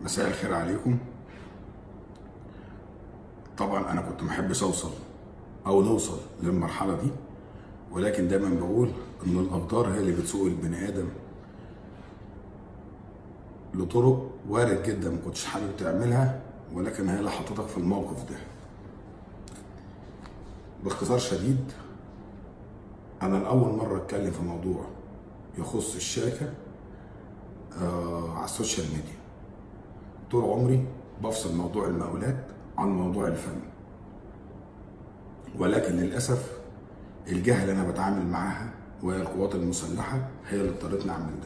مساء الخير عليكم طبعا انا كنت محبش اوصل او نوصل للمرحله دي ولكن دايما بقول ان الاقدار هي اللي بتسوق البني ادم لطرق وارد جدا ما كنتش حابب تعملها ولكن هي اللي حطتك في الموقف ده باختصار شديد انا لاول مره اتكلم في موضوع يخص الشركه آه على السوشيال ميديا طول عمري بفصل موضوع المقاولات عن موضوع الفن ولكن للاسف الجهه اللي انا بتعامل معاها وهي القوات المسلحه هي اللي اضطرتني اعمل ده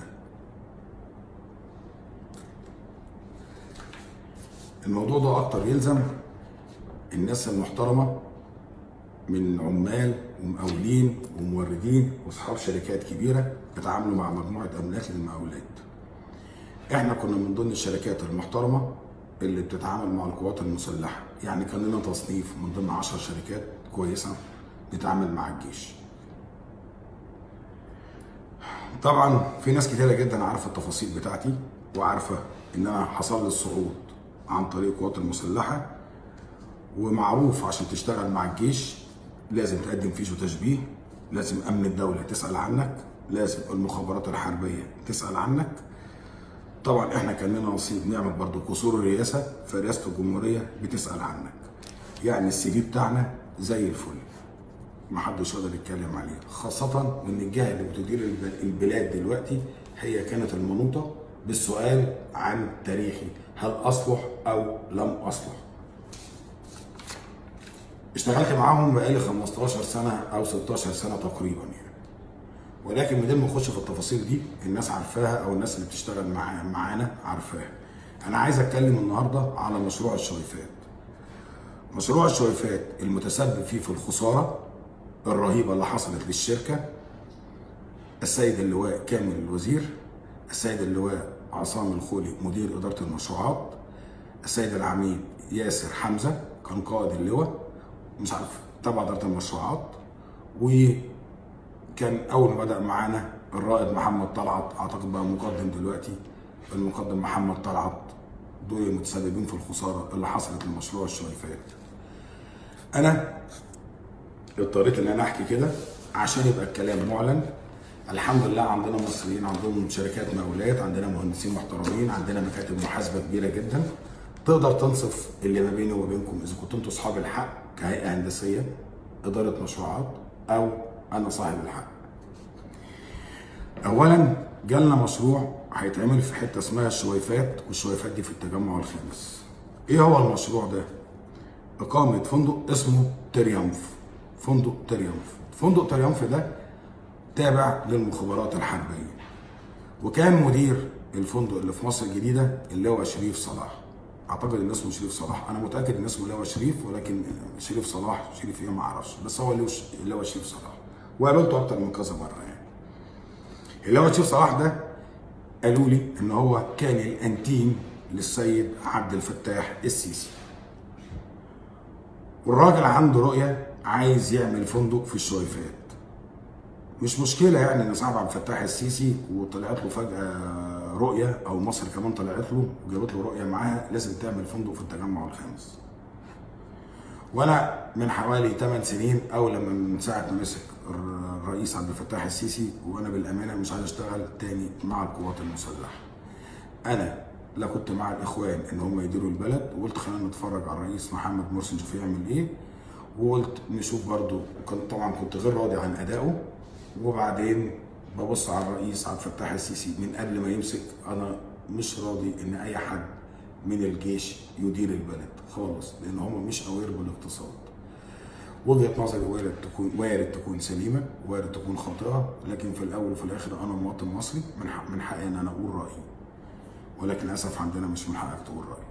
الموضوع ده اكتر يلزم الناس المحترمه من عمال ومقاولين وموردين واصحاب شركات كبيره بيتعاملوا مع مجموعه املاك للمقاولات. احنا كنا من ضمن الشركات المحترمه اللي بتتعامل مع القوات المسلحه، يعني كان لنا تصنيف من ضمن 10 شركات كويسه بتتعامل مع الجيش. طبعا في ناس كتيره جدا عارفه التفاصيل بتاعتي وعارفه ان انا حصل لي الصعود عن طريق القوات المسلحه ومعروف عشان تشتغل مع الجيش لازم تقدم فيش وتشبيه لازم امن الدوله تسال عنك لازم المخابرات الحربيه تسال عنك طبعا احنا كان لنا نصيب نعمل برضو قصور الرئاسه فرئاسه الجمهوريه بتسال عنك يعني السي في بتاعنا زي الفل محدش يقدر يتكلم عليه خاصة وإن الجهة اللي بتدير البلاد دلوقتي هي كانت المنوطة بالسؤال عن تاريخي هل أصلح أو لم أصلح اشتغلت معاهم بقالي 15 سنة أو 16 سنة تقريبا يعني ولكن من غير ما نخش في التفاصيل دي الناس عارفاها أو الناس اللي بتشتغل معانا معانا عارفاها أنا عايز أتكلم النهاردة على مشروع الشويفات مشروع الشويفات المتسبب فيه في الخسارة الرهيبة اللي حصلت للشركة السيد اللواء كامل الوزير السيد اللواء عصام الخولي مدير إدارة المشروعات السيد العميد ياسر حمزة كان قائد اللواء مش عارف تبع إدارة المشروعات وكان أول ما بدأ معانا الرائد محمد طلعت أعتقد بقى مقدم دلوقتي المقدم محمد طلعت دول المتسببين في الخسارة اللي حصلت لمشروع الشويفات أنا اضطريت ان انا احكي كده عشان يبقى الكلام معلن الحمد لله عندنا مصريين عندهم شركات مقاولات عندنا مهندسين محترمين عندنا مكاتب محاسبه كبيره جدا تقدر تنصف اللي ما بيني وما بينكم اذا كنتوا انتوا اصحاب الحق كهيئه هندسيه اداره مشروعات او انا صاحب الحق اولا جالنا مشروع هيتعمل في حته اسمها الشويفات والشويفات دي في التجمع الخامس ايه هو المشروع ده اقامه فندق اسمه تريامف فندق تريومف فندق تريومف ده تابع للمخابرات الحربية وكان مدير الفندق اللي في مصر الجديدة اللي هو شريف صلاح اعتقد ان اسمه شريف صلاح انا متاكد ان اسمه اللي هو شريف ولكن شريف صلاح شريف ايه ما اعرفش بس هو اللي هو شريف صلاح وقابلته اكتر من كذا مره يعني اللي هو شريف صلاح ده قالوا لي ان هو كان الانتيم للسيد عبد الفتاح السيسي والراجل عنده رؤيه عايز يعمل فندق في الشويفات مش مشكله يعني ان صاحب عبد الفتاح السيسي وطلعت له فجاه رؤيه او مصر كمان طلعت له وجابت له رؤيه معاها لازم تعمل فندق في التجمع الخامس وانا من حوالي 8 سنين او لما من ساعه ما مسك الرئيس عبد الفتاح السيسي وانا بالامانه مش عايز اشتغل تاني مع القوات المسلحه انا لا كنت مع الاخوان ان هم يديروا البلد وقلت خلينا نتفرج على الرئيس محمد مرسي نشوف يعمل ايه وقلت نشوف برضو كنت طبعا كنت غير راضي عن ادائه وبعدين ببص على الرئيس عبد الفتاح السيسي من قبل ما يمسك انا مش راضي ان اي حد من الجيش يدير البلد خالص لان هم مش اوير بالاقتصاد وجهه نظري وارد تكون وارد تكون سليمه وارد تكون خاطئه لكن في الاول وفي الاخر انا مواطن مصري من حق من حقي ان انا اقول رايي ولكن للاسف عندنا مش من حقك تقول رايك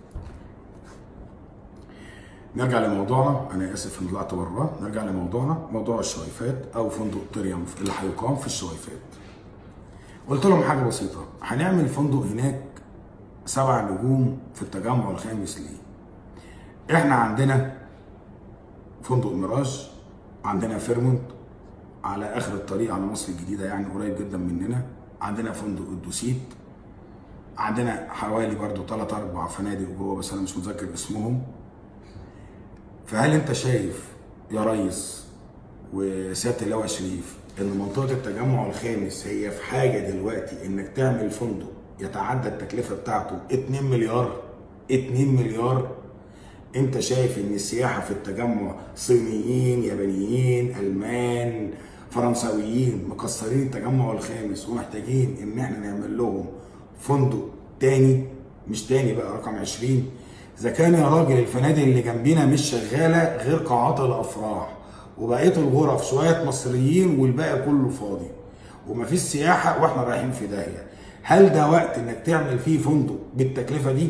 نرجع لموضوعنا انا اسف ان طلعت بره نرجع لموضوعنا موضوع الشويفات او فندق تريومف اللي هيقام في الشويفات قلت لهم حاجه بسيطه هنعمل فندق هناك سبع نجوم في التجمع الخامس ليه احنا عندنا فندق ميراج عندنا فيرمونت على اخر الطريق على مصر الجديده يعني قريب جدا مننا عندنا فندق الدوسيت عندنا حوالي برضو ثلاث اربع فنادق جوه بس انا مش متذكر اسمهم فهل انت شايف يا ريس وسياده اللواء شريف ان منطقه التجمع الخامس هي في حاجه دلوقتي انك تعمل فندق يتعدى التكلفه بتاعته 2 مليار 2 مليار انت شايف ان السياحه في التجمع صينيين يابانيين المان فرنساويين مكسرين التجمع الخامس ومحتاجين ان احنا نعمل لهم فندق تاني مش تاني بقى رقم 20 اذا كان يا راجل الفنادق اللي جنبنا مش شغاله غير قاعات الافراح وبقيه الغرف شويه مصريين والباقي كله فاضي ومفيش سياحه واحنا رايحين في داهيه هل ده وقت انك تعمل فيه فندق بالتكلفه دي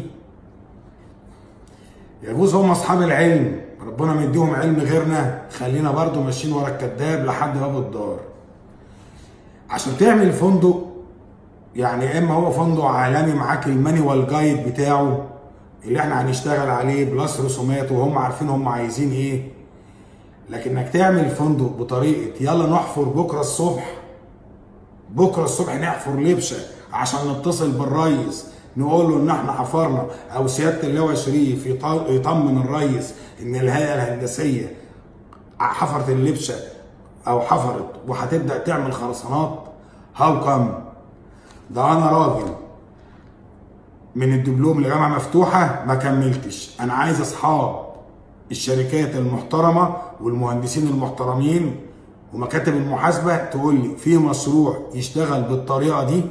يجوز هم اصحاب العلم ربنا مديهم علم غيرنا خلينا برضو ماشيين ورا الكذاب لحد باب الدار عشان تعمل فندق يعني اما هو فندق عالمي معاك المانيوال جايد بتاعه اللي احنا هنشتغل عليه بلس رسومات وهم عارفين هم عايزين ايه لكن انك تعمل فندق بطريقه يلا نحفر بكره الصبح بكره الصبح نحفر لبشه عشان نتصل بالريس نقول له ان احنا حفرنا او سياده اللواء شريف يطمن الريس ان الهيئه الهندسيه حفرت اللبشه او حفرت وهتبدا تعمل خرسانات هاو كم ده انا راجل من الدبلوم لجامعه مفتوحه ما كملتش انا عايز اصحاب الشركات المحترمه والمهندسين المحترمين ومكاتب المحاسبه تقول لي في مشروع يشتغل بالطريقه دي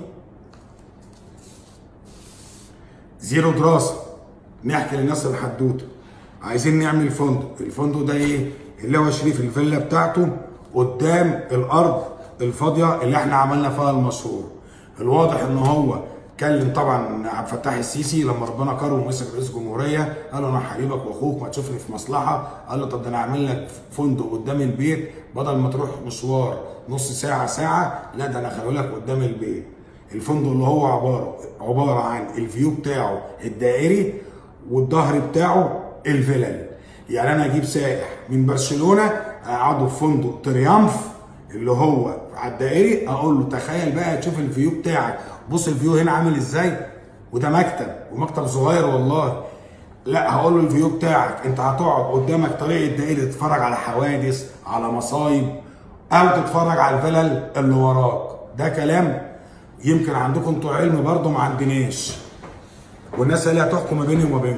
زيرو دراسه نحكي للناس الحدوته عايزين نعمل فندق الفندق ده ايه اللي هو شريف الفيلا بتاعته قدام الارض الفاضيه اللي احنا عملنا فيها المشروع الواضح ان هو كلم طبعا عبد الفتاح السيسي لما ربنا كرمه ومسك رئيس جمهوريه قال له انا حبيبك واخوك ما تشوفني في مصلحه قال له طب ده انا اعمل لك فندق قدام البيت بدل ما تروح مشوار نص ساعه ساعه لا ده انا اخليه لك قدام البيت الفندق اللي هو عباره عباره عن الفيو بتاعه الدائري والظهر بتاعه الفلل يعني انا اجيب سائح من برشلونه اقعده في فندق تريامف اللي هو على الدائري اقول له تخيل بقى تشوف الفيو بتاعك بص الفيو هنا عامل ازاي وده مكتب ومكتب صغير والله لا هقول له الفيو بتاعك انت هتقعد قدامك طريق الدائري تتفرج على حوادث على مصايب او تتفرج على الفلل اللي وراك ده كلام يمكن عندكم انتوا علم برضه ما عندناش والناس اللي هتحكم ما بيني وما بينكم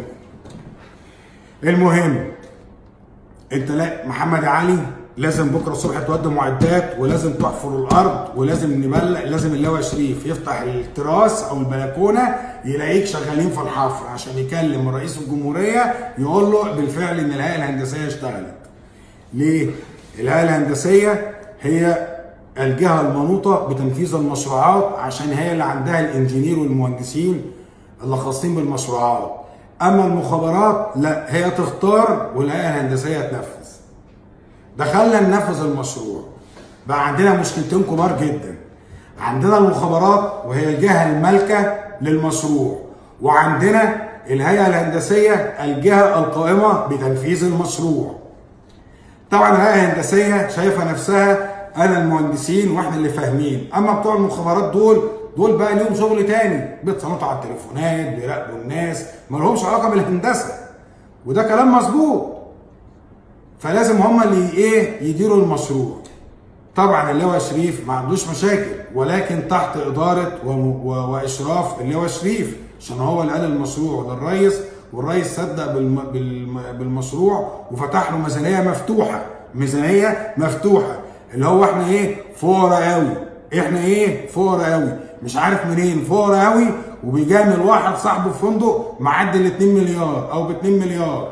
المهم انت لا محمد علي لازم بكره الصبح تودي معدات ولازم تحفر الارض ولازم نبلغ لازم اللواء شريف يفتح التراس او البلكونه يلاقيك شغالين في الحفر عشان يكلم رئيس الجمهوريه يقول له بالفعل ان الهيئه الهندسيه اشتغلت. ليه؟ الهيئه الهندسيه هي الجهه المنوطه بتنفيذ المشروعات عشان هي اللي عندها الانجينير والمهندسين اللي خاصين بالمشروعات. اما المخابرات لا هي تختار والهيئه الهندسيه تنفذ. دخلنا ننفذ المشروع بقى عندنا مشكلتين كبار جدا عندنا المخابرات وهي الجهه المالكه للمشروع وعندنا الهيئه الهندسيه الجهه القائمه بتنفيذ المشروع طبعا الهيئه الهندسيه شايفه نفسها انا المهندسين واحنا اللي فاهمين اما بتوع المخابرات دول دول بقى ليهم شغل تاني بيتصنطوا على التليفونات بيراقبوا الناس ما لهمش علاقه بالهندسه وده كلام مظبوط فلازم هم اللي ايه يديروا المشروع طبعا اللواء شريف ما عندوش مشاكل ولكن تحت اداره واشراف اللواء شريف عشان هو اللي قال المشروع للريس والريس صدق بالم... بالم... بالمشروع وفتح له ميزانيه مفتوحه ميزانيه مفتوحه اللي هو احنا ايه فقراء قوي احنا ايه فقراء قوي مش عارف منين فقراء قوي وبيجامل واحد صاحبه في فندق معدي ال 2 مليار او ب 2 مليار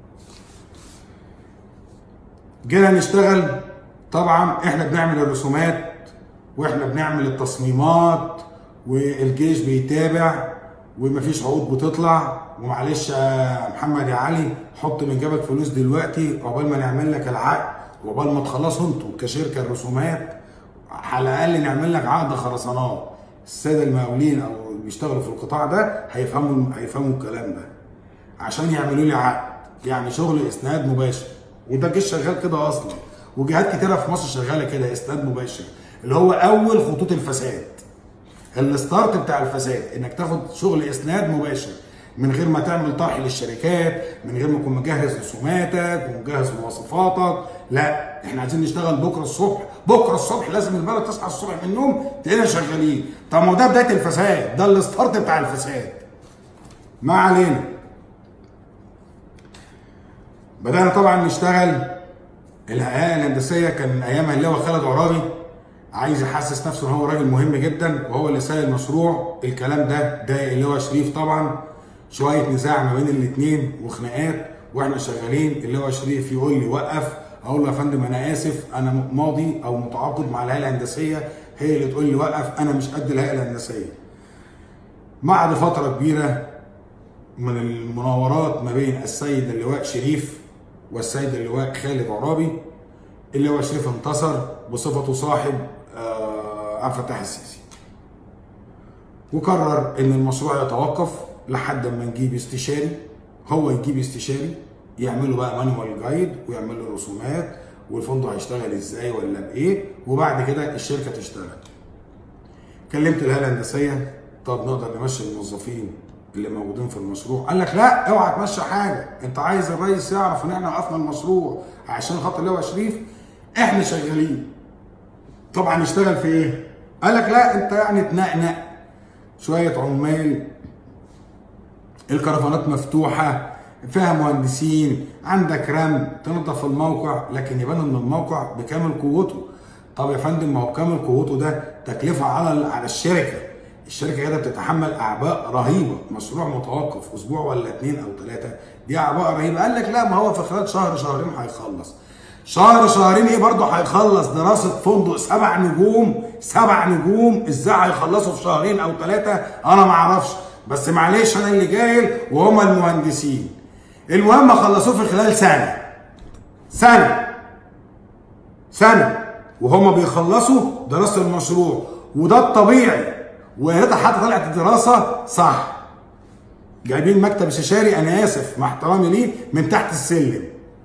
جينا نشتغل طبعا احنا بنعمل الرسومات واحنا بنعمل التصميمات والجيش بيتابع ومفيش عقود بتطلع ومعلش يا محمد يا علي حط من جيبك فلوس دلوقتي عقبال ما نعمل لك العقد وعقبال ما تخلصوا انتوا كشركه الرسومات على الاقل نعمل لك عقد خرسانات الساده المقاولين او اللي بيشتغلوا في القطاع ده هيفهموا هيفهموا الكلام ده عشان يعملوا لي عقد يعني شغل اسناد مباشر وده جيش شغال كده اصلا وجهات كتيره في مصر شغاله كده اسناد مباشر اللي هو اول خطوط الفساد الستارت بتاع الفساد انك تاخد شغل اسناد مباشر من غير ما تعمل طرح للشركات من غير ما تكون مجهز رسوماتك ومجهز مواصفاتك لا احنا عايزين نشتغل بكره الصبح بكره الصبح لازم البلد تصحى الصبح من النوم تلاقينا شغالين طب ما هو ده بدايه الفساد ده الستارت بتاع الفساد ما علينا بدأنا طبعا نشتغل الهيئة الهندسية كان أيامها اللواء خالد عرابي عايز يحسس نفسه ان هو راجل مهم جدا وهو اللي سايق المشروع الكلام ده ضايق اللواء شريف طبعا شويه نزاع ما بين الاثنين وخناقات واحنا شغالين اللواء شريف يقول لي وقف اقول له يا فندم انا اسف انا ماضي او متعاقد مع الهيئه الهندسيه هي اللي تقول لي وقف انا مش قد الهيئه الهندسيه بعد فتره كبيره من المناورات ما بين السيد اللواء شريف والسيد اللواء خالد عرابي اللواء شريف انتصر بصفته صاحب آه، عبد الفتاح السيسي وقرر ان المشروع يتوقف لحد ما نجيب استشاري هو يجيب استشاري يعمل له بقى مانوال جايد ويعمل له رسومات والفندق هيشتغل ازاي ولا بايه وبعد كده الشركه تشتغل كلمت الهيئه الهندسيه طب نقدر نمشي الموظفين اللي موجودين في المشروع قال لك لا اوعى تمشي حاجه انت عايز الرئيس يعرف ان احنا وقفنا المشروع عشان خاطر اللواء شريف احنا شغالين طبعا يشتغل في ايه قال لك لا انت يعني تنقنق شويه عمال الكرفانات مفتوحه فيها مهندسين عندك رم تنظف الموقع لكن يبان ان الموقع بكامل قوته طب يا فندم ما هو بكامل قوته ده تكلفه على على الشركه الشركه كده بتتحمل اعباء رهيبه مشروع متوقف اسبوع ولا اتنين او ثلاثه دي اعباء رهيبه قال لك لا ما هو في خلال شهر شهرين هيخلص شهر شهرين ايه برضه هيخلص دراسه فندق سبع نجوم سبع نجوم ازاي هيخلصوا في شهرين او ثلاثه انا ما اعرفش بس معلش انا اللي جاهل وهم المهندسين المهم خلصوه في خلال سنه سنه سنه وهم بيخلصوا دراسه المشروع وده الطبيعي ويا ريتها حتى طلعت الدراسه صح جايبين مكتب استشاري انا اسف مع احترامي ليه من تحت السلم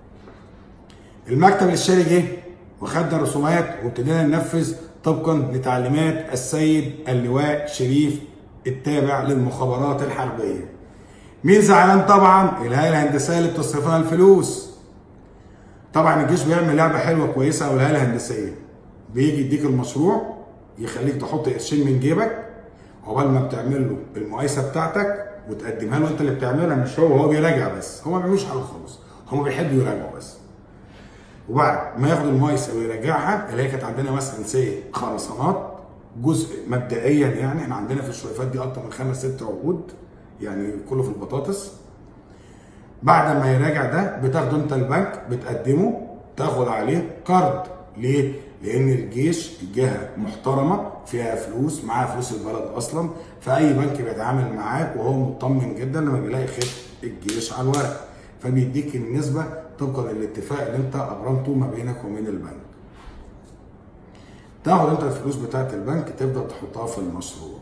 المكتب الاستشاري جه وخدنا رسومات وابتدينا ننفذ طبقا لتعليمات السيد اللواء شريف التابع للمخابرات الحربيه. مين زعلان طبعا؟ الهيئه الهندسيه اللي بتصرف لنا الفلوس. طبعا الجيش بيعمل لعبه حلوه كويسه او الهيئه الهندسيه. بيجي يديك المشروع يخليك تحط قرشين من جيبك عقبال ما بتعمل له المقايسه بتاعتك وتقدمها له انت اللي بتعملها مش هو هو بيراجع بس هو ما بيعملوش حاجه خالص هم بيحبوا يراجعوا بس وبعد ما ياخد المقايسه ويراجعها اللي هي كانت عندنا مثلا سي خرسانات جزء مبدئيا يعني احنا عندنا في الشويفات دي اكتر من خمس ست عقود يعني كله في البطاطس بعد ما يراجع ده بتاخده انت البنك بتقدمه تاخد عليه قرض ليه؟ لان الجيش جهه محترمه فيها فلوس معاها فلوس البلد اصلا فاي بنك بيتعامل معاك وهو مطمن جدا لما بيلاقي خط الجيش على الورق فبيديك النسبه طبقا للاتفاق اللي انت ابرمته ما بينك وبين البنك. تاخد انت الفلوس بتاعت البنك تبدا تحطها في المشروع.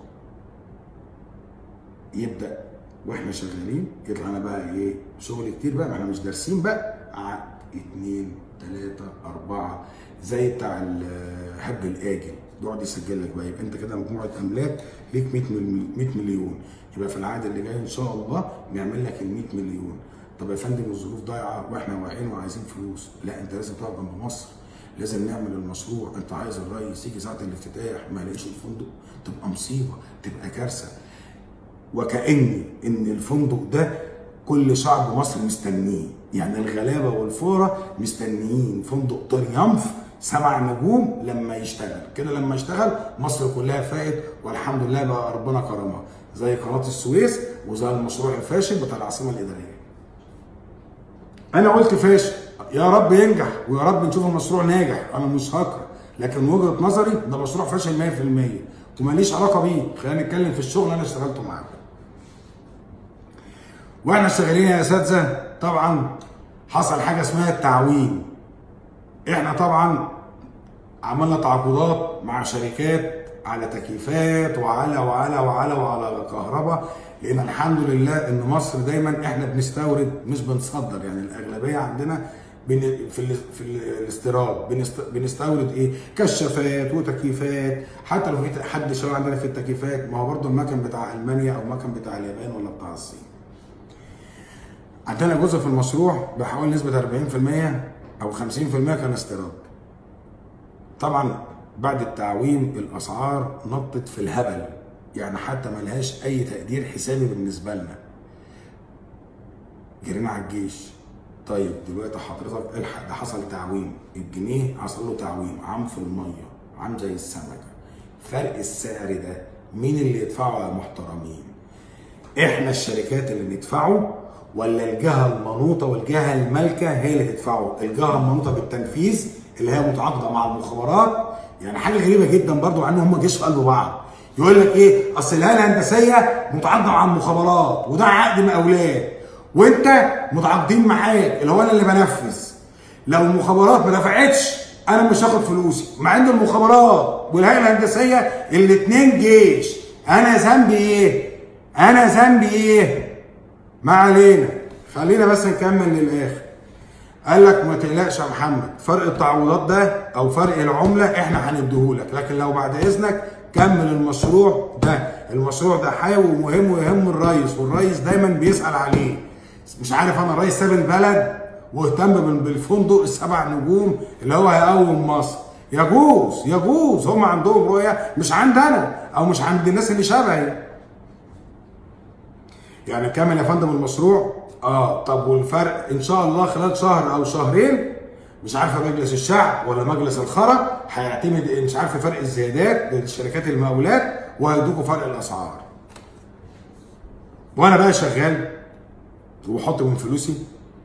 يبدا واحنا شغالين يطلع لنا بقى ايه شغل كتير بقى ما احنا مش دارسين بقى عقد اتنين تلاته اربعه زي بتاع الحب الاجل يقعد يسجل لك بقى يبقى انت كده مجموعه املاك ليك 100 100 مليون يبقى في العقد اللي جاي ان شاء الله نعمل لك ال 100 مليون طب يا فندم الظروف ضايعه واحنا واعيين وعايزين فلوس لا انت لازم تقف جنب مصر لازم نعمل المشروع انت عايز الرئيس يجي ساعه الافتتاح ما يلاقيش الفندق تبقى مصيبه تبقى كارثه وكأن ان الفندق ده كل شعب مصر مستنيه يعني الغلابه والفقراء مستنيين فندق تريمف سبع نجوم لما يشتغل كده لما يشتغل مصر كلها فائت والحمد لله بقى ربنا كرمها زي قناه السويس وزي المشروع الفاشل بتاع العاصمه الاداريه انا قلت فاشل يا رب ينجح ويا رب نشوف المشروع ناجح انا مش هكره لكن وجهه نظري ده مشروع فاشل 100% وماليش علاقه بيه خلينا نتكلم في الشغل اللي انا اشتغلته معاكم واحنا شغالين يا اساتذه طبعا حصل حاجه اسمها التعويم احنا طبعا عملنا تعاقدات مع شركات على تكييفات وعلى وعلى وعلى وعلى كهرباء لان الحمد لله ان مصر دايما احنا بنستورد مش بنصدر يعني الاغلبيه عندنا بن في ال في ال- الاستيراد بنست بنستورد ايه كشافات وتكييفات حتى لو في حد شغال عندنا في التكييفات ما هو برضه المكن بتاع المانيا او المكن بتاع اليابان ولا بتاع الصين عندنا جزء في المشروع بحوالي نسبة 40% أو 50% كان استيراد. طبعا بعد التعويم الأسعار نطت في الهبل يعني حتى ملهاش أي تقدير حسابي بالنسبة لنا. جرينا على الجيش. طيب دلوقتي حضرتك الحق ده حصل تعويم الجنيه حصل له تعويم عام في المية عام زي السمكة. فرق السعر ده مين اللي يدفعه يا محترمين؟ احنا الشركات اللي ندفعه ولا الجهه المنوطه والجهه المالكه هي اللي تدفعه الجهه المنوطه بالتنفيذ اللي هي متعاقده مع المخابرات يعني حاجه غريبه جدا برضو مع ان هم جيش في قلب بعض يقول لك ايه اصل الهيئه الهندسيه متعاقده مع المخابرات وده عقد مقاولات وانت متعاقدين معاك اللي هو انا اللي بنفذ لو المخابرات ما دفعتش انا مش هاخد فلوسي مع ان المخابرات والهيئه الهندسيه الاثنين جيش انا ذنبي ايه انا ذنبي ايه ما علينا خلينا بس نكمل للاخر قال لك ما تقلقش يا محمد فرق التعويضات ده او فرق العمله احنا هنديهولك لكن لو بعد اذنك كمل المشروع ده المشروع ده حيوي ومهم ويهم الريس والريس دايما بيسال عليه مش عارف انا الريس ساب البلد واهتم بال- بالفندق السبع نجوم اللي هو هيقوم مصر يجوز يجوز هم عندهم رؤيه مش عندنا او مش عند الناس اللي شبهي يعني كامل يا فندم المشروع اه طب والفرق ان شاء الله خلال شهر او شهرين مش عارفه مجلس الشعب ولا مجلس الخرج هيعتمد مش عارفه فرق الزيادات للشركات المقاولات وهيدوكوا فرق الاسعار وانا بقى شغال وبحط من فلوسي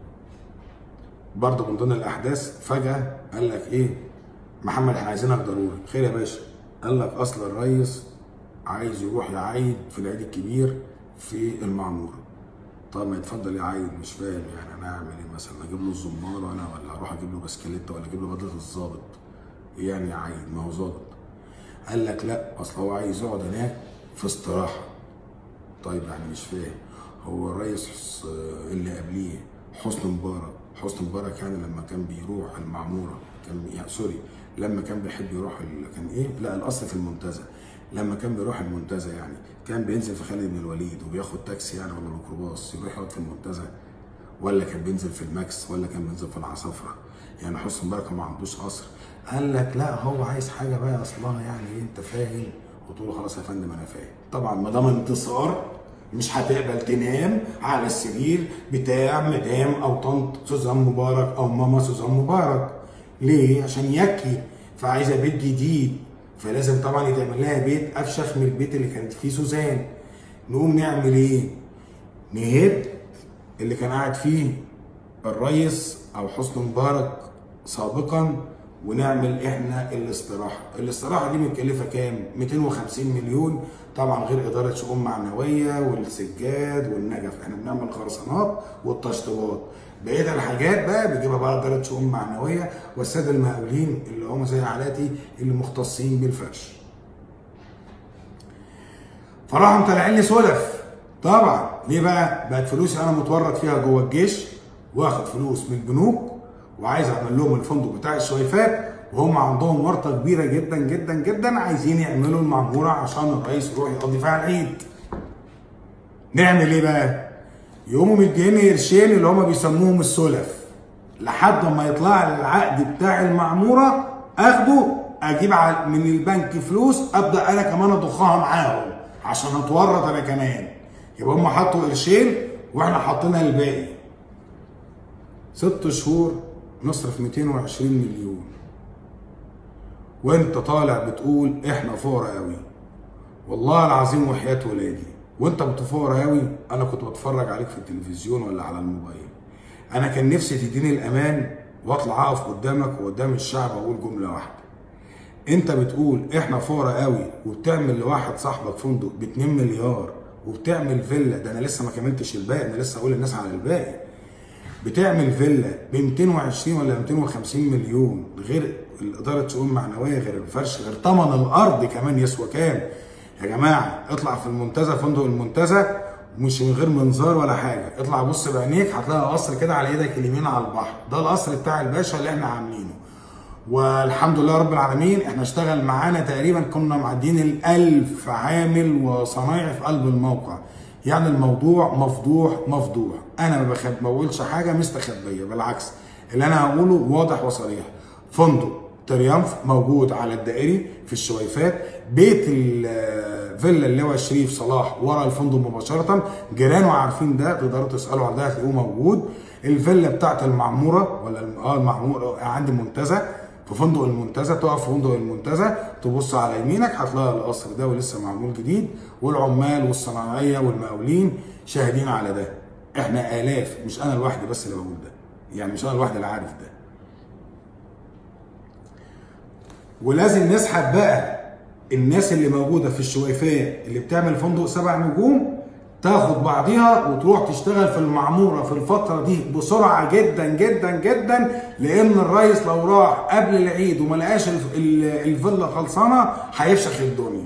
برضه من ضمن الاحداث فجاه قال لك ايه محمد احنا عايزينك ضروري خير يا باشا قال لك اصل الريس عايز يروح يعيد في العيد الكبير في المعموره طب ما يتفضل يعيد مش فاهم يعني انا اعمل ايه مثلا اجيب له الزماره انا ولا اروح اجيب له بسكليته ولا اجيب له بدله الظابط إيه يعني يعيد ما هو ظابط قال لك لا اصل هو عايز يقعد هناك في استراحه طيب يعني مش فاهم هو الرئيس اللي قبليه حسني مبارك حسني مبارك يعني لما كان بيروح المعموره كان يعني سوري لما كان بيحب يروح ال- كان ايه لا الاصل في المنتزه لما كان بيروح المنتزه يعني كان بينزل في خالد بن الوليد وبياخد تاكسي يعني ولا ميكروباص يروح يقعد في المنتزه ولا كان بينزل في الماكس ولا كان بينزل في العصافره يعني حسني مبارك ما عندوش قصر قال لك لا هو عايز حاجه بقى اصلها يعني ايه انت فاهم قلت له خلاص يا فندم انا فاهم طبعا ما دام انتصار مش هتقبل تنام على السرير بتاع مدام او طنط سوزان مبارك او ماما سوزان مبارك ليه عشان يكي فعايزه بيت جديد فلازم طبعا يتعمل لها بيت افشخ من البيت اللي كانت فيه سوزان نقوم نعمل ايه نهد اللي كان قاعد فيه الريس او حسني مبارك سابقا ونعمل احنا الاستراحه، الاستراحه دي متكلفه كام؟ 250 مليون طبعا غير اداره شؤون معنويه والسجاد والنجف، احنا بنعمل خرسانات والتشطيبات. بقيه الحاجات بقى بيجيبها بقى اداره شؤون معنويه والساده المقاولين اللي هم زي حالاتي اللي مختصين بالفرش. فراحوا مطلعين لي سلف طبعا ليه بقى؟ بقت فلوسي انا متورط فيها جوه الجيش واخد فلوس من البنوك وعايز اعمل لهم الفندق بتاع الشويفات وهم عندهم ورطه كبيره جدا جدا جدا عايزين يعملوا المعموره عشان الرئيس يروح يقضي فيها العيد. نعمل ايه بقى؟ يقوموا مديني قرشين اللي هم بيسموهم السلف لحد ما يطلع لي العقد بتاع المعموره اخده اجيب ع- من البنك فلوس ابدا انا كمان اضخها معاهم عشان اتورط انا كمان يبقى هم حطوا قرشين واحنا حطينا الباقي ست شهور نصرف 220 مليون وانت طالع بتقول احنا فقراء قوي والله العظيم وحياة ولادي وانت بتفقر قوي انا كنت بتفرج عليك في التلفزيون ولا على الموبايل انا كان نفسي تديني الامان واطلع اقف قدامك وقدام الشعب اقول جمله واحده انت بتقول احنا فقراء قوي وبتعمل لواحد صاحبك فندق ب 2 مليار وبتعمل فيلا ده انا لسه ما كملتش الباقي انا لسه اقول للناس على الباقي بتعمل فيلا ب 220 ولا 250 مليون غير اداره شؤون معنويه غير الفرش غير ثمن الارض كمان يسوى كام يا جماعه اطلع في المنتزه فندق المنتزه مش من غير منظار ولا حاجه اطلع بص بعينيك هتلاقي قصر كده على ايدك اليمين على البحر ده القصر بتاع الباشا اللي احنا عاملينه والحمد لله رب العالمين احنا اشتغل معانا تقريبا كنا معديين الألف عامل وصنايعي في قلب الموقع يعني الموضوع مفضوح مفضوح انا ما بخب ما بقولش حاجه مستخبيه بالعكس اللي انا هقوله واضح وصريح فندق تريامف موجود على الدائري في الشويفات بيت الفيلا اللي هو شريف صلاح ورا الفندق مباشره جيرانه عارفين ده تقدروا تسالوا على ده هتلاقوه موجود الفيلا بتاعت المعموره ولا الم- اه المعموره عند المنتزه في فندق المنتزه تقف في فندق المنتزه تبص على يمينك هتلاقي القصر ده ولسه معمول جديد والعمال والصناعيه والمقاولين شاهدين على ده احنا الاف مش انا لوحدي بس اللي بقول ده يعني مش انا لوحدي اللي عارف ده ولازم نسحب بقى الناس اللي موجوده في الشويفيه اللي بتعمل فندق سبع نجوم تاخد بعضيها وتروح تشتغل في المعموره في الفتره دي بسرعه جدا جدا جدا لان الريس لو راح قبل العيد وما لقاش الف- ال- الفيلا خلصانه هيفشخ الدنيا.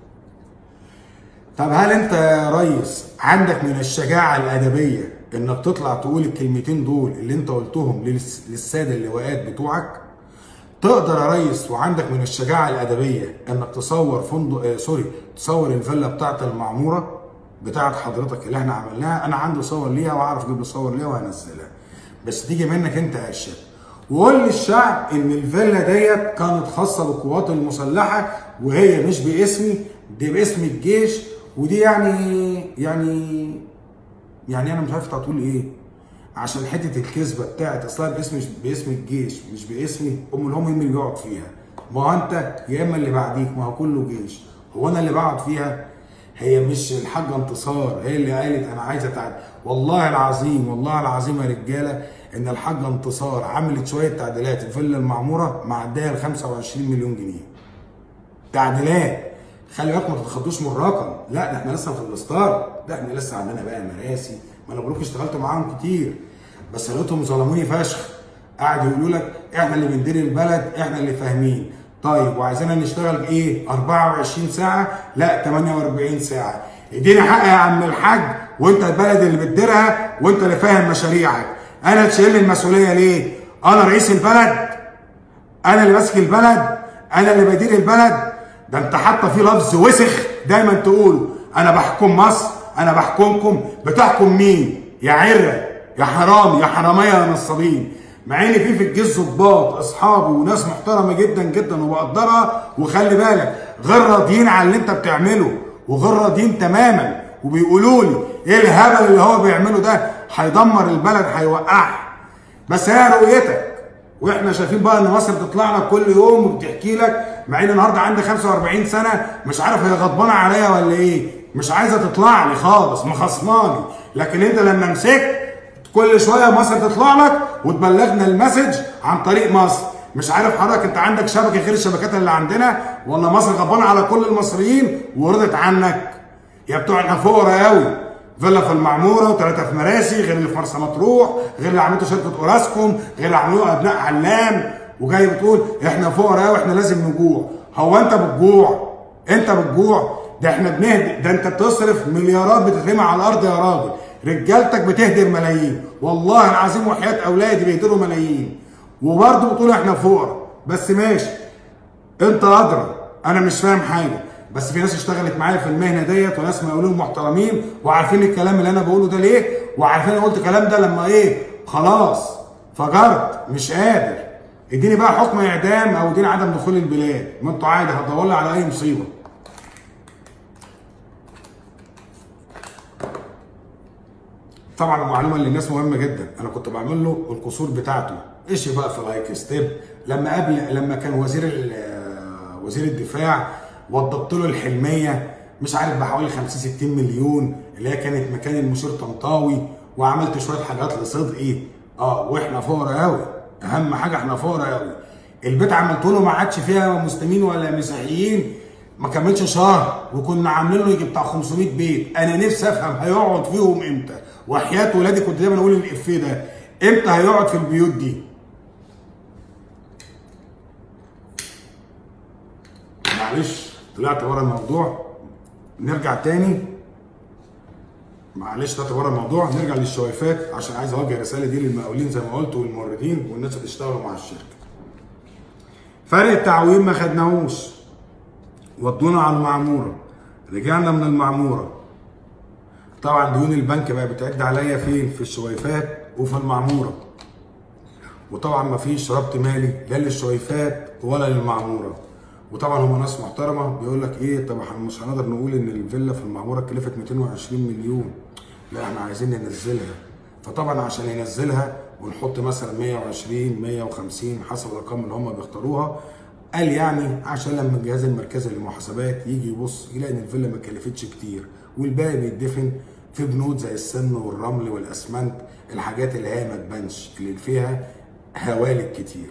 طب هل انت يا ريس عندك من الشجاعه الادبيه انك تطلع تقول الكلمتين دول اللي انت قلتهم للس- للساده اللواءات بتوعك؟ تقدر يا ريس وعندك من الشجاعه الادبيه انك تصور فندق آه سوري تصور الفيلا بتاعت المعموره بتاعت حضرتك اللي احنا عملناها انا عندي صور ليها واعرف اجيب له صور ليها وهنزلها بس تيجي منك انت يا ارشاد وقول للشعب ان الفيلا ديت كانت خاصه بالقوات المسلحه وهي مش باسمي دي باسم الجيش ودي يعني يعني يعني انا مش عارف تقول ايه عشان حته الكذبه بتاعت اصلا باسم مش باسم الجيش مش باسمي ام الهم مين اللي بيقعد فيها ما هو انت يا اما اللي بعديك ما هو كله جيش هو انا اللي بقعد فيها هي مش الحاجه انتصار هي اللي قالت انا عايزه تعدل والله العظيم والله العظيم يا رجاله ان الحاجه انتصار عملت شويه تعديلات الفيلا المعموره معديه ال 25 مليون جنيه تعديلات خلي بالك ما تتخضوش من الرقم لا ده احنا لسه في الستار ده احنا لسه عندنا بقى مراسي ما انا بقولك اشتغلت معاهم كتير بس لقيتهم ظلموني فشخ قعدوا يقولوا لك احنا اللي بندير البلد احنا اللي فاهمين طيب وعايزيننا نشتغل ايه 24 ساعه لا 48 ساعه اديني حق يا عم الحاج وانت البلد اللي بتديرها وانت اللي فاهم مشاريعك انا تشيل لي المسؤوليه ليه انا رئيس البلد انا اللي ماسك البلد انا اللي بدير البلد ده انت حتى في لفظ وسخ دايما تقوله انا بحكم مصر انا بحكمكم بتحكم مين يا عره يا حرام يا حراميه يا نصابين مع ان في في الجيش ظباط اصحابي وناس محترمه جدا جدا وبقدرها وخلي بالك غير راضيين على اللي انت بتعمله وغير راضيين تماما وبيقولوا لي ايه الهبل اللي هو بيعمله ده هيدمر البلد هيوقعها بس هي رؤيتك واحنا شايفين بقى ان مصر بتطلع لك كل يوم وبتحكي لك مع ان النهارده عندي 45 سنه مش عارف هي غضبانه عليا ولا ايه مش عايزه تطلع لي خالص مخصماني لكن انت لما مسكت كل شويه مصر تطلع لك وتبلغنا المسج عن طريق مصر مش عارف حضرتك انت عندك شبكه غير الشبكات اللي عندنا ولا مصر غضبانه على كل المصريين ورضت عنك يا بتوع احنا فقراء قوي فيلا في المعموره وثلاثه في مراسي غير اللي في مرسى مطروح غير اللي عملته شركه اوراسكوم غير اللي عملوه ابناء علام وجاي بتقول احنا فقراء قوي احنا لازم نجوع هو انت بتجوع انت بتجوع ده احنا بنهدر ده انت بتصرف مليارات بتترمي على الارض يا راجل رجالتك بتهدر ملايين والله العظيم وحياه اولادي بيهدروا ملايين وبرضه بتقول احنا فقراء بس ماشي انت ادرى انا مش فاهم حاجه بس في ناس اشتغلت معايا في المهنه ديت وناس مقاولين محترمين وعارفين الكلام اللي انا بقوله ده ليه وعارفين انا قلت الكلام ده لما ايه خلاص فجرت مش قادر اديني بقى حكم اعدام او اديني عدم دخول البلاد ما انتوا عادي هتدور لي على اي مصيبه طبعا المعلومه للناس مهمه جدا انا كنت بعمل له القصور بتاعته ايش بقى في لايك ستيب لما قبل لما كان وزير ال- وزير الدفاع وضبط له الحلميه مش عارف بحوالي 50 60 مليون اللي هي كانت مكان المشير طنطاوي وعملت شويه حاجات لصدقي اه واحنا فقراء قوي اهم حاجه احنا فقراء قوي البيت عملته له ما عادش فيها مسلمين ولا مسيحيين ما كملش شهر وكنا عاملين له يجي بتاع 500 بيت انا نفسي افهم هيقعد فيهم امتى وحياه ولادي كنت دايما اقول الافيه ده امتى هيقعد في البيوت دي معلش طلعت ورا الموضوع نرجع تاني معلش ده بره الموضوع نرجع للشويفات عشان عايز اوجه الرساله دي للمقاولين زي ما قلت والموردين والناس اللي اشتغلوا مع الشركه. فرق التعويم ما خدناهوش ودونا على المعموره رجعنا من المعموره طبعا ديون البنك بقى بتعد عليا فين؟ في الشويفات وفي المعموره. وطبعا ما فيش ربط مالي لا للشويفات ولا للمعموره. وطبعا هم ناس محترمه بيقول لك ايه طب احنا مش هنقدر نقول ان الفيلا في المعموره كلفت 220 مليون لا احنا عايزين ننزلها فطبعا عشان ينزلها ونحط مثلا 120 150 حسب الارقام اللي هم بيختاروها قال يعني عشان لما الجهاز المركزي للمحاسبات يجي يبص يلاقي ان الفيلا ما كلفتش كتير والباقي بيدفن في بنود زي السن والرمل والاسمنت الحاجات اللي هي ما تبانش اللي فيها هوالك كتير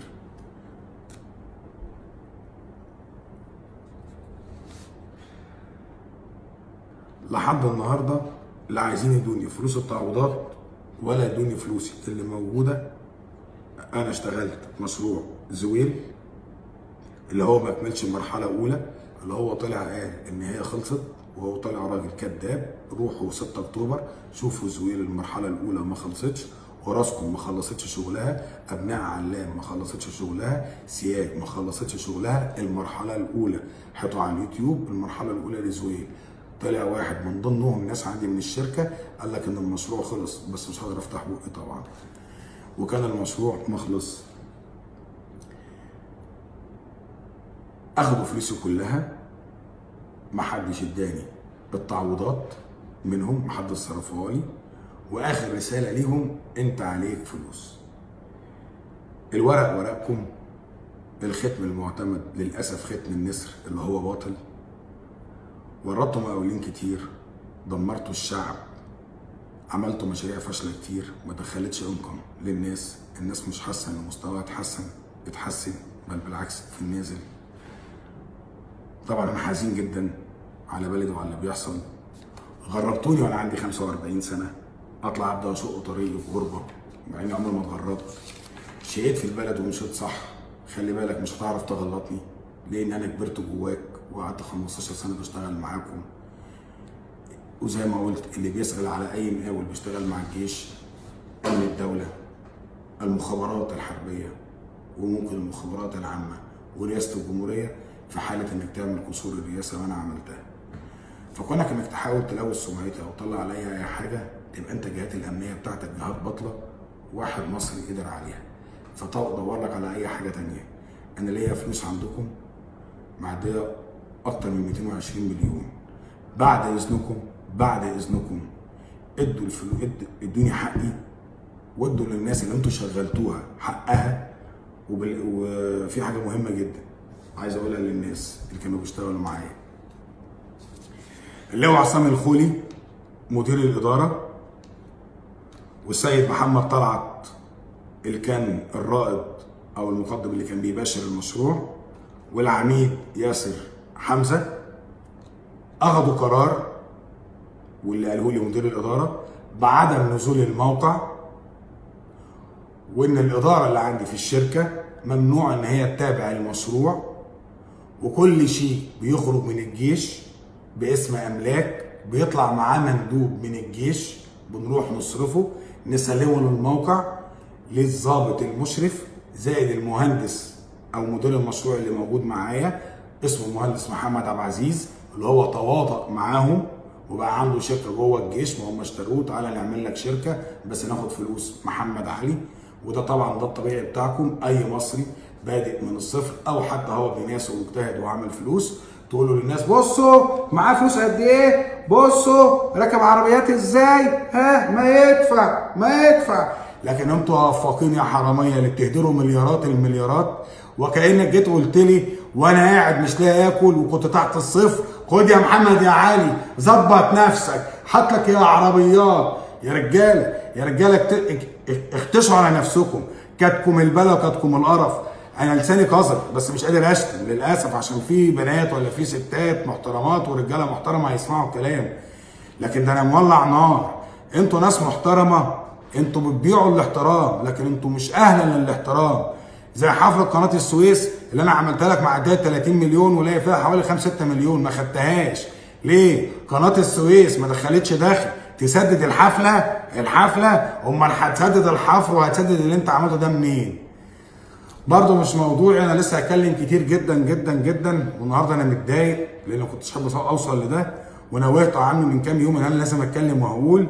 لحد النهارده لا عايزين يدوني فلوس التعويضات ولا يدوني فلوسي اللي موجوده انا اشتغلت مشروع زويل اللي هو ما كملش المرحله الاولى اللي هو طلع قال ان هي خلصت وهو طلع راجل كذاب روحوا 6 اكتوبر شوفوا زويل المرحله الاولى ما خلصتش وراسكم ما خلصتش شغلها ابناء علام ما خلصتش شغلها سياج ما خلصتش شغلها المرحله الاولى حطوا على اليوتيوب المرحله الاولى لزويل طلع واحد من ضمنهم ناس عندي من الشركه قال لك ان المشروع خلص بس مش هقدر افتح بقي طبعا وكان المشروع ما خلص اخدوا فلوسي كلها ما حدش اداني التعويضات منهم ما حدش صرفها لي واخر رساله ليهم انت عليك فلوس الورق ورقكم الختم المعتمد للاسف ختم النسر اللي هو باطل ورطتوا مقاولين كتير دمرتوا الشعب عملتوا مشاريع فاشله كتير ما دخلتش انكم للناس الناس مش حاسه ان مستواها اتحسن اتحسن بل بالعكس في النازل طبعا انا حزين جدا على بلدي وعلى اللي بيحصل غربتوني وانا عندي 45 سنه اطلع ابدا اشق طريقي في غربه مع اني عمري ما اتغربت شقيت في البلد ومشيت صح خلي بالك مش هتعرف تغلطني لان انا كبرت جواك وقعدت 15 سنه بشتغل معاكم وزي ما قلت اللي بيسال على اي مقاول بيشتغل مع الجيش امن الدوله المخابرات الحربيه وممكن المخابرات العامه ورئاسه الجمهوريه في حاله انك تعمل كسور الرئاسه وانا عملتها فكونك انك تحاول تلوث سمعتي او تطلع عليا اي حاجه تبقى انت الجهات الامنيه بتاعتك جهات بطله واحد مصري قدر عليها فتدور لك على اي حاجه تانية انا ليا فلوس عندكم معديه اكتر من 220 مليون بعد اذنكم بعد اذنكم ادوا الفلوس ادوني حقي وادوا للناس اللي انتوا شغلتوها حقها وبال... وفي حاجه مهمه جدا عايز اقولها للناس اللي كانوا بيشتغلوا معايا اللواء عصام الخولي مدير الاداره والسيد محمد طلعت اللي كان الرائد او المقدم اللي كان بيباشر المشروع والعميد ياسر حمزه اخذوا قرار واللي قاله لي مدير الاداره بعدم نزول الموقع وان الاداره اللي عندي في الشركه ممنوع ان هي تتابع المشروع وكل شيء بيخرج من الجيش باسم املاك بيطلع معاه مندوب من الجيش بنروح نصرفه نسلمه للموقع للضابط المشرف زائد المهندس او مدير المشروع اللي موجود معايا اسمه المهندس محمد عبد العزيز اللي هو تواطأ معاهم وبقى عنده شركه جوه الجيش ما هم اشتروه تعالى نعمل لك شركه بس ناخد فلوس محمد علي وده طبعا ده الطبيعي بتاعكم اي مصري بادئ من الصفر او حتى هو ابن ناس ومجتهد وعمل فلوس تقولوا للناس بصوا معاه فلوس قد ايه بصوا راكب عربيات ازاي ها ما يدفع ما يدفع لكن انتوا وفاقين يا حراميه اللي بتهدروا مليارات المليارات وكانك جيت قلت لي وانا قاعد مش لاقي اكل وكنت تحت الصفر خد يا محمد يا علي ظبط نفسك هات لك يا عربيات يا رجاله يا رجاله اختشوا على نفسكم كاتكم البلا وكاتكم القرف انا لساني قذر بس مش قادر اشتم للاسف عشان في بنات ولا في ستات محترمات ورجاله محترمه هيسمعوا الكلام لكن ده انا مولع نار انتوا ناس محترمه انتوا بتبيعوا الاحترام لكن انتوا مش اهلا للاحترام زي حفله قناه السويس اللي انا عملتها لك معديه 30 مليون ولاقي فيها حوالي 5 6 مليون ما خدتهاش ليه؟ قناه السويس ما دخلتش دخل تسدد الحفله الحفله امال هتسدد الحفر وهتسدد اللي انت عملته ده منين برضه مش موضوعي انا لسه هتكلم كتير جدا جدا جدا والنهارده انا متضايق لان ما كنتش حابب اوصل لده ونوهت عنه من كام يوم ان انا لازم اتكلم وهقول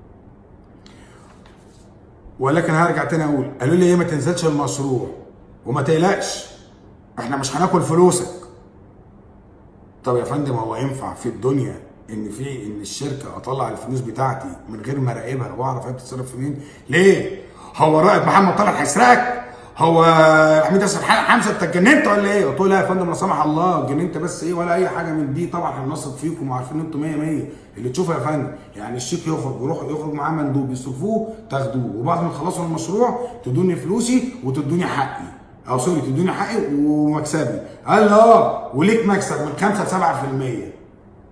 ولكن هرجع تاني اقول قالوا لي ايه ما تنزلش المشروع وما تقلقش احنا مش هناكل فلوسك طب يا فندم هو ينفع في الدنيا ان في ان الشركه اطلع الفلوس بتاعتي من غير ما اراقبها واعرف هي بتتصرف فين ليه هو رائد محمد طلعت هيسرقك هو حميد ياسر حمزه انت اتجننت ولا ايه؟ قلت له لا يا فندم لا سمح الله اتجننت بس ايه ولا اي حاجه من دي طبعا احنا بنثق فيكم وعارفين ان انتم 100 100 اللي تشوفه يا فندم يعني الشيك يخرج ويروح يخرج معاه مندوب يصرفوه تاخدوه وبعد ما تخلصوا المشروع تدوني فلوسي وتدوني حقي او سوري تدوني حقي ومكسبي قال لي اه وليك مكسب من 5 ل 7%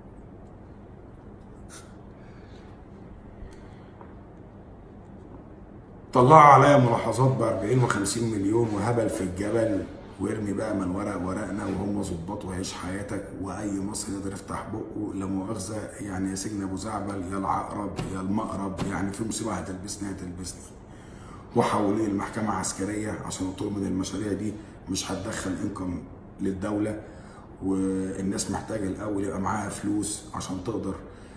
طلعوا عليا ملاحظات ب 40 و50 مليون وهبل في الجبل وارمي بقى من ورق ورقنا وهم ظباط وعيش حياتك واي مصري يقدر يفتح بقه لا مؤاخذه يعني يا سجن ابو زعبل يا العقرب يا المقرب يعني في مصيبه هتلبسني هتلبسني وحوليه المحكمه عسكريه عشان قلت من المشاريع دي مش هتدخل انكم للدوله والناس محتاجه الاول يبقى معاها فلوس عشان تقدر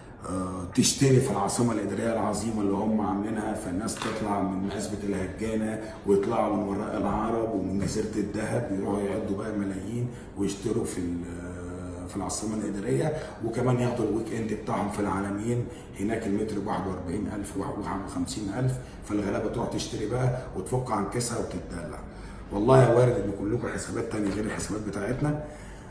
تشتري في العاصمة الإدارية العظيمة اللي هم عاملينها فالناس تطلع من عزبة الهجانة ويطلعوا من وراء العرب ومن جزيرة الذهب يروحوا يعدوا بقى ملايين ويشتروا في في العاصمة الإدارية وكمان ياخدوا الويك إند بتاعهم في العالمين هناك المتر ب 41000 و 51000 فالغلابة تروح تشتري بقى وتفك عن كيسها وتتدلع والله وارد إن كلكم حسابات تانية غير الحسابات بتاعتنا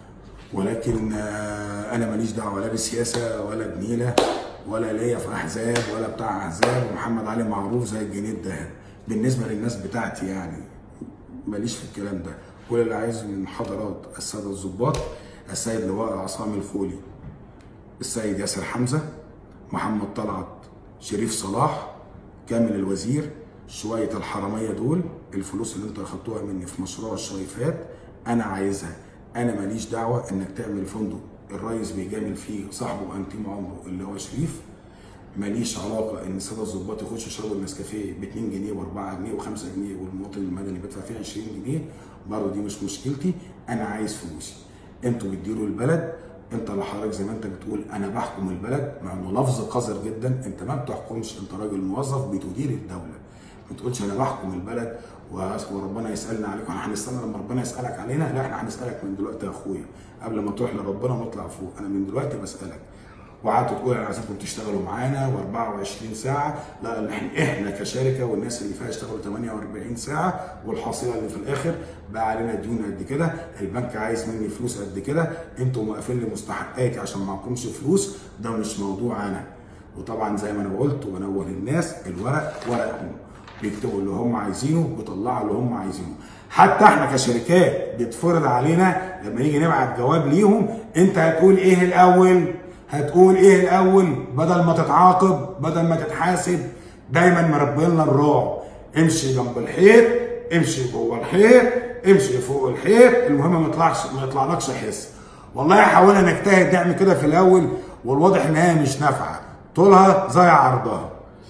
ولكن انا ماليش دعوه لا بالسياسه ولا بنيله ولا ليا في احزاب ولا بتاع احزاب ومحمد علي معروف زي الجنيه الذهب بالنسبه للناس بتاعتي يعني ماليش في الكلام ده كل اللي عايزه من حضرات الساده الظباط السيد لواء عصام الخولي السيد ياسر حمزه محمد طلعت شريف صلاح كامل الوزير شويه الحراميه دول الفلوس اللي انتوا اخدتوها مني في مشروع الشريفات انا عايزها انا ماليش دعوه انك تعمل فندق الريس بيجامل فيه صاحبه انتيم عمره اللي هو شريف ماليش علاقه ان الساده الظباط يخشوا يشربوا النسكافيه ب 2 جنيه و4 جنيه و5 جنيه والمواطن المدني بيدفع فيه 20 جنيه برضه دي مش مشكلتي انا عايز فلوسي انتوا بتديروا البلد انت اللي حضرتك زي ما انت بتقول انا بحكم البلد مع انه لفظ قذر جدا انت ما بتحكمش انت راجل موظف بتدير الدوله ما تقولش انا بحكم البلد وربنا يسالنا عليكم احنا هنستنى لما ربنا يسالك علينا لا احنا هنسالك من دلوقتي يا اخويا قبل ما تروح لربنا ونطلع فوق انا من دلوقتي بسالك وقعدتوا تقولوا انا عايزكم تشتغلوا معانا و24 ساعه لا احنا احنا كشركه والناس اللي فيها اشتغلوا 48 ساعه والحصيله اللي في الاخر بقى علينا ديون قد كده البنك عايز مني فلوس قد كده انتوا موقفين لي مستحقاتي عشان معكمش فلوس ده مش موضوع انا وطبعا زي ما انا قلت وبنور الناس الورق ورقهم بيكتبوا اللي هم عايزينه بيطلعوا اللي هم عايزينه حتى احنا كشركات بيتفرض علينا لما نيجي نبعت جواب ليهم انت هتقول ايه الاول هتقول ايه الاول بدل ما تتعاقب بدل ما تتحاسب دايما مربينا الرعب امشي جنب الحيط امشي جوه الحيط امشي فوق الحيط المهم ما يطلعش ما يطلعلكش حس والله حاولنا نجتهد نعمل كده في الاول والواضح ان هي مش نافعه طولها زي عرضها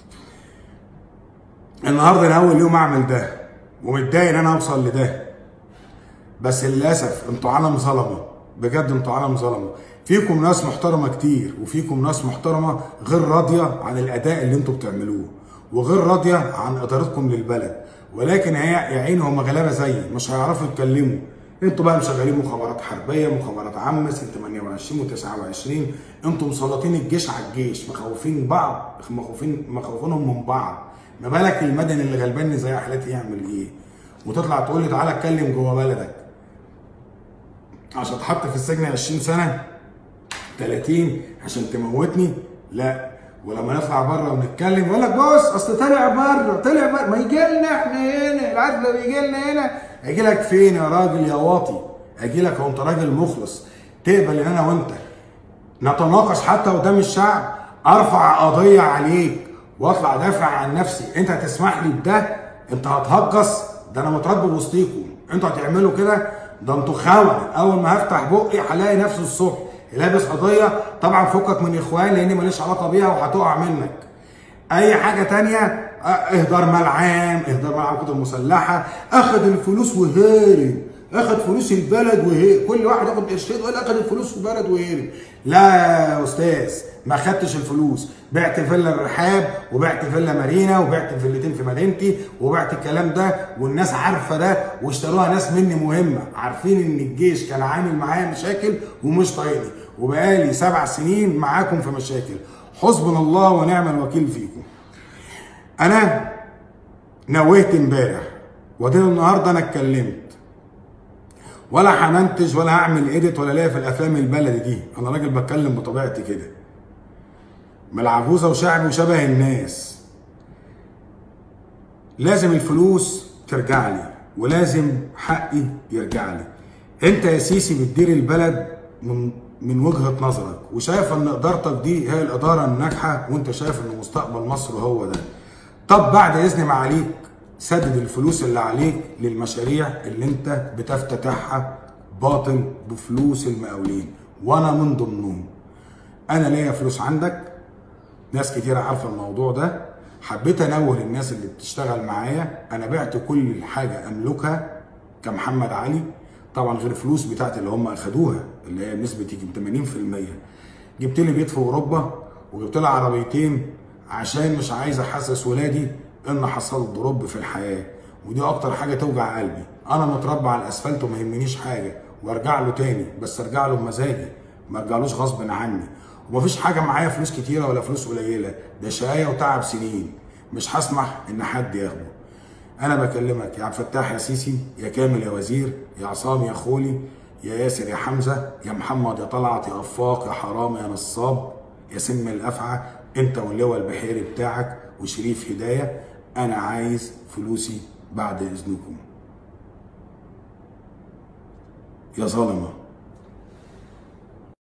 النهارده انا اول يوم اعمل ده ومتضايق ان انا اوصل لده بس للاسف انتوا عالم ظلمه بجد انتوا عالم ظلمه فيكم ناس محترمه كتير وفيكم ناس محترمه غير راضيه عن الاداء اللي انتوا بتعملوه وغير راضيه عن ادارتكم للبلد ولكن هي يا عيني هم غلابه زيي مش هيعرفوا يتكلموا انتوا بقى مشغلين مخابرات حربيه مخابرات عامه ست 28 و29 انتوا مسلطين الجيش على الجيش مخوفين بعض مخوفين مخوفينهم من بعض ما بالك المدني اللي غلبان زي حالتي يعمل ايه وتطلع تقول لي تعالى اتكلم جوه بلدك عشان تحط في السجن 20 سنه 30 عشان تموتني لا ولما نطلع بره ونتكلم يقول لك بص اصل طلع بره طلع بره ما يجي لنا احنا هنا العدل بيجي لنا هنا اجي لك فين يا راجل يا واطي اجي لك وانت راجل مخلص تقبل ان انا وانت نتناقش حتى قدام الشعب ارفع قضيه عليك واطلع دافع عن نفسي انت هتسمح لي بده انت هتهجص ده انا متربي وسطيكم انتوا هتعملوا كده ده انتوا خونه اول ما هفتح بقي هلاقي نفسي الصبح لابس قضيه طبعا فكك من اخوان لان ماليش علاقه بيها وهتقع منك اي حاجه تانية اه، اهدار مال عام اهدار مال عام القوات المسلحه اخذ الفلوس وهارب اخذ فلوس البلد وهرب كل واحد ياخد قرشين ويقول اخذ الفلوس البلد وهرب لا يا استاذ ما خدتش الفلوس بعت فيلا الرحاب وبعت فيلا مارينا وبعت فيلتين في مدينتي وبعت الكلام ده والناس عارفه ده واشتروها ناس مني مهمه عارفين ان الجيش كان عامل معايا مشاكل ومش طايقني وبقالي سبع سنين معاكم في مشاكل حسبنا الله ونعم الوكيل فيكم انا نوهت امبارح وادينا النهارده انا اتكلمت ولا همنتج ولا هعمل ايديت ولا ليا في الافلام البلدي دي انا راجل بتكلم بطبيعتي كده ملعبوزه وشعبي وشبه الناس لازم الفلوس ترجع لي ولازم حقي يرجع لي انت يا سيسي بتدير البلد من من وجهه نظرك وشايف ان ادارتك دي هي الاداره الناجحه وانت شايف ان مستقبل مصر هو ده طب بعد اذن معاليك سدد الفلوس اللي عليك للمشاريع اللي انت بتفتتحها باطل بفلوس المقاولين وانا من ضمنهم انا ليا فلوس عندك ناس كتير عارفه الموضوع ده حبيت انوه للناس اللي بتشتغل معايا انا بعت كل حاجه املكها كمحمد علي طبعا غير فلوس بتاعتي اللي هم اخدوها اللي هي بنسبه يجي 80% جبت لي بيت في اوروبا وجبت لي عربيتين عشان مش عايز احسس ولادي ان حصل دروب في الحياه ودي اكتر حاجه توجع قلبي انا متربى على الاسفلت وما يهمنيش حاجه وارجع له تاني بس ارجع له بمزاجي ما ارجعلوش غصب عني ومفيش حاجه معايا فلوس كتيره ولا فلوس قليله ده شقايه وتعب سنين مش هسمح ان حد ياخده انا بكلمك يا عبد الفتاح يا سيسي يا كامل يا وزير يا عصام يا خولي يا ياسر يا حمزه يا محمد يا طلعت يا افاق يا حرام يا نصاب يا سم الافعى انت واللواء البحيري بتاعك وشريف هدايه انا عايز فلوسي بعد اذنكم يا ظالمه